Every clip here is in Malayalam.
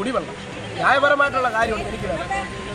കുടിവെള്ളം ന്യായപരമായിട്ടുള്ള കാര്യമാണ് എനിക്ക് വേണം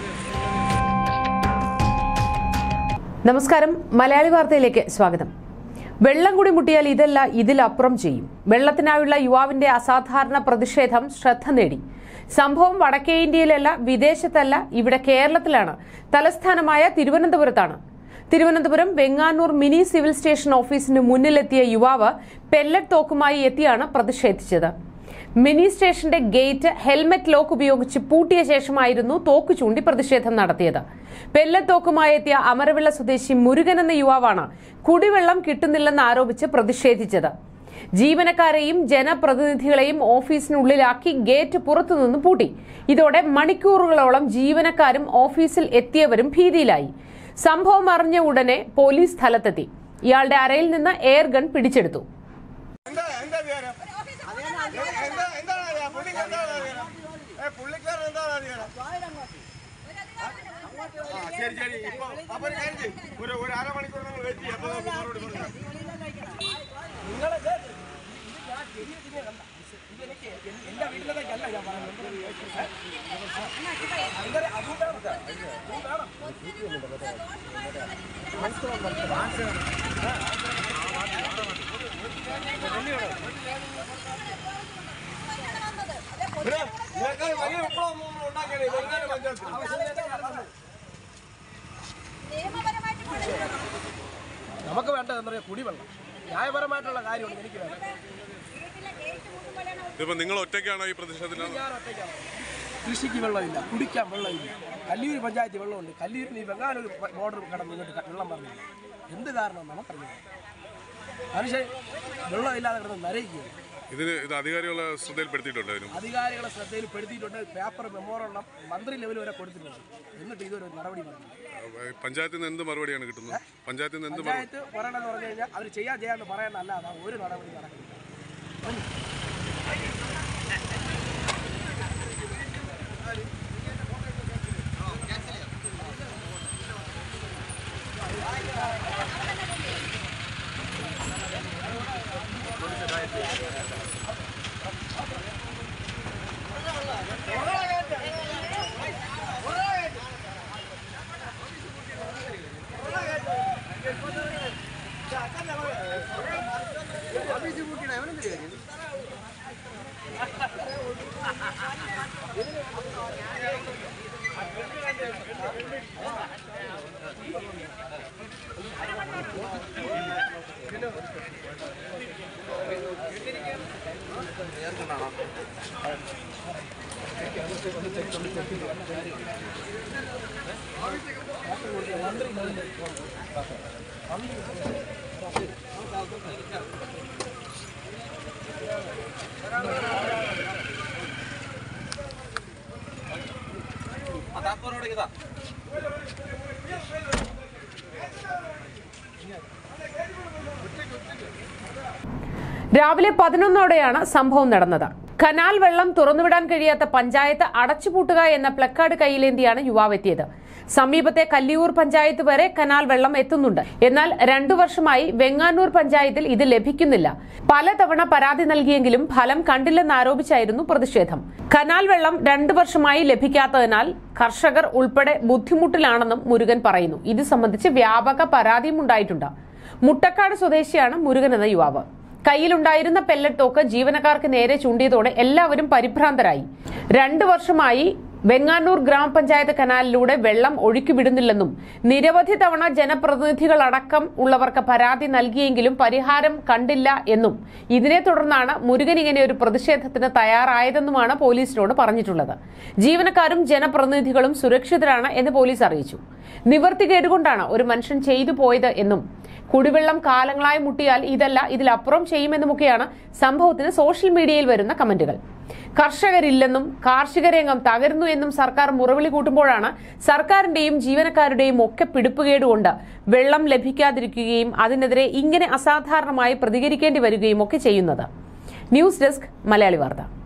നമസ്കാരം മലയാളി വാർത്തയിലേക്ക് സ്വാഗതം വെള്ളം കൂടി മുട്ടിയാൽ ഇതല്ല ഇതിലപ്പുറം ചെയ്യും വെള്ളത്തിനായുള്ള യുവാവിന്റെ അസാധാരണ പ്രതിഷേധം ശ്രദ്ധ നേടി സംഭവം വടക്കേ ഇന്ത്യയിലല്ല വിദേശത്തല്ല ഇവിടെ കേരളത്തിലാണ് തലസ്ഥാനമായ തിരുവനന്തപുരത്താണ് Thiruvananthapuram Venganoor mini civil station ഓഫീസിന് മുന്നിലെത്തിയ യുവാവ് പെല്ലറ്റ് തോക്കുമായി എത്തിയാണ് പ്രതിഷേധിച്ചത് മിനി സ്റ്റേഷന്റെ ഗേറ്റ് ഹെൽമറ്റ് ലോക്ക് ഉപയോഗിച്ച് പൂട്ടിയ ശേഷമായിരുന്നു തോക്ക് ചൂണ്ടി പ്രതിഷേധം നടത്തിയത് പെല്ലത്തോക്കുമായി എത്തിയ അമരവിള സ്വദേശി മുരുകൻ എന്ന യുവാവാണ് കുടിവെള്ളം കിട്ടുന്നില്ലെന്ന് ആരോപിച്ച് പ്രതിഷേധിച്ചത് ജീവനക്കാരെയും ജനപ്രതിനിധികളെയും ഓഫീസിനുള്ളിലാക്കി ഗേറ്റ് പുറത്തുനിന്ന് പൂട്ടി ഇതോടെ മണിക്കൂറുകളോളം ജീവനക്കാരും ഓഫീസിൽ എത്തിയവരും ഭീതിയിലായി സംഭവം അറിഞ്ഞ ഉടനെ പോലീസ് സ്ഥലത്തെത്തി ഇയാളുടെ അരയിൽ നിന്ന് എയർ ഗൺ പിടിച്ചെടുത്തു എന്താ എന്താ വിചാരം എന്താ എന്താണ് അറിയാം പുള്ളിക്ക് എന്താണ് അറിയണം ഏ പുള്ളിക്കാരൻ എന്താണ് അറിയണം ആ ശരി ശരി ഇപ്പൊ അപ്പൊ ഒരു കാര്യം ചെയ്യ്. ഒരു ഒരു അരമണിക്കൂർ നിങ്ങൾ വെയിറ്റ് ചെയ്യാം അപ്പൊ നമുക്ക് മറുപടി പറയാം ഇവിടെ നിങ്ങൾക്ക് വലിയ വിപ്ലവം നമ്മൾ ഉണ്ടാക്കിയത് വെറുതെ പഞ്ചായത്തിൽ നമുക്ക് വേണ്ടത് എന്താ പറയുക കുടിവെള്ളം ന്യായപരമായിട്ടുള്ള കാര്യമാണ് എനിക്ക് വേണം ഇതിപ്പോ നിങ്ങൾ ഒറ്റയ്ക്കാണോ ഈ പ്രതിഷേധത്തിൽ ഞാൻ ഒറ്റയ്ക്കാണ് കൃഷിക്ക് വെള്ളമില്ല കുടിക്കാൻ വെള്ളമില്ല കല്ലൂർ പഞ്ചായത്ത് വെള്ളമുണ്ട് കല്ലൂരിൽ ഈ വെങ്ങാനൊരു ബോർഡർ കടന്ന് ഇങ്ങോട്ട് ക- വെള്ളം പറഞ്ഞില്ല എന്ത് കാരണം നമുക്കറിയാം മനുഷ്യൻ വെള്ളമില്ലാതെ കിടന്ന് നരയിക്കുകയാണ് ഇതിന് ഇത് അധികാരികളെ ശ്രദ്ധയിൽപ്പെടുത്തിയിട്ടുണ്ട് അതിനും അധികാരികളെ ശ്രദ്ധയിൽ പെടുത്തിയിട്ടുണ്ട് പേപ്പർ മെമ്മോറണ്ടം മന്ത്രി ലെവൽ വരെ കൊടുത്തിട്ടുണ്ട് എന്നിട്ട് ഇതൊരു നടപടി പറഞ്ഞു പഞ്ചായത്തിൽ നിന്ന് എന്ത് മറുപടിയാണ് കിട്ടുന്നത് പഞ്ചായത്തിൽ നിന്ന് എന്ത് മറുപടി പഞ്ചായത്ത് പറയണമെന്ന് പറഞ്ഞു കഴിഞ്ഞാൽ അവർ ചെയ്യാൻ ചെയ്യാന്ന് പറയാനല്ലാതെ ഒരു നടപടി നടക്കുന്നില്ല രാവിലെ പതിനൊന്നോടെയാണ് സംഭവം നടന്നത് കനാൽ വെള്ളം തുറന്നുവിടാൻ കഴിയാത്ത പഞ്ചായത്ത് അടച്ചുപൂട്ടുക എന്ന പ്ലക്കാർഡ് കയ്യിലേന്തിയാണ് യുവാവ് എത്തിയത് സമീപത്തെ കല്ലിയൂർ പഞ്ചായത്ത് വരെ കനാൽ വെള്ളം എത്തുന്നുണ്ട് എന്നാൽ രണ്ടു വർഷമായി വെങ്ങാനൂർ പഞ്ചായത്തിൽ ഇത് ലഭിക്കുന്നില്ല പലതവണ പരാതി നൽകിയെങ്കിലും ഫലം കണ്ടില്ലെന്നാരോപിച്ചായിരുന്നു പ്രതിഷേധം കനാൽ വെള്ളം രണ്ടു വർഷമായി ലഭിക്കാത്തതിനാൽ കർഷകർ ഉൾപ്പെടെ ബുദ്ധിമുട്ടിലാണെന്നും മുരുകൻ പറയുന്നു ഇത് സംബന്ധിച്ച് വ്യാപക പരാതിയും ഉണ്ടായിട്ടുണ്ട് മുട്ടക്കാട് സ്വദേശിയാണ് മുരുകൻ എന്ന യുവാവ് കയ്യിലുണ്ടായിരുന്ന പെല്ലറ്റ് തോക്ക് ജീവനക്കാർക്ക് നേരെ ചൂണ്ടിയതോടെ എല്ലാവരും പരിഭ്രാന്തരായി രണ്ടു വർഷമായി വെങ്ങാനൂർ ഗ്രാമപഞ്ചായത്ത് കനാലിലൂടെ വെള്ളം ഒഴുക്കിവിടുന്നില്ലെന്നും നിരവധി തവണ ജനപ്രതിനിധികളടക്കം ഉള്ളവർക്ക് പരാതി നൽകിയെങ്കിലും പരിഹാരം കണ്ടില്ല എന്നും ഇതിനെ തുടർന്നാണ് മുരുകൻ ഇങ്ങനെ ഒരു പ്രതിഷേധത്തിന് തയ്യാറായതെന്നുമാണ് പോലീസിനോട് പറഞ്ഞിട്ടുള്ളത് ജീവനക്കാരും ജനപ്രതിനിധികളും സുരക്ഷിതരാണ് എന്ന് പോലീസ് അറിയിച്ചു നിവർത്തികേടുകൊണ്ടാണ് ഒരു മനുഷ്യൻ ചെയ്തു പോയത് എന്നും കുടിവെള്ളം കാലങ്ങളായി മുട്ടിയാൽ ഇതല്ല ഇതിലപ്പുറം ചെയ്യുമെന്നുമൊക്കെയാണ് സംഭവത്തിന് സോഷ്യൽ മീഡിയയിൽ വരുന്ന കമന്റുകൾ കർഷകരില്ലെന്നും കാർഷിക രംഗം തകരുന്നു എന്നും സർക്കാർ മുറവിളി കൂട്ടുമ്പോഴാണ് സർക്കാരിന്റെയും ജീവനക്കാരുടെയും ഒക്കെ പിടിപ്പുകേടുകൊണ്ട് വെള്ളം ലഭിക്കാതിരിക്കുകയും അതിനെതിരെ ഇങ്ങനെ അസാധാരണമായി പ്രതികരിക്കേണ്ടി വരികയും ഒക്കെ ചെയ്യുന്നത് ന്യൂസ് ഡെസ്ക് മലയാളി വാർത്ത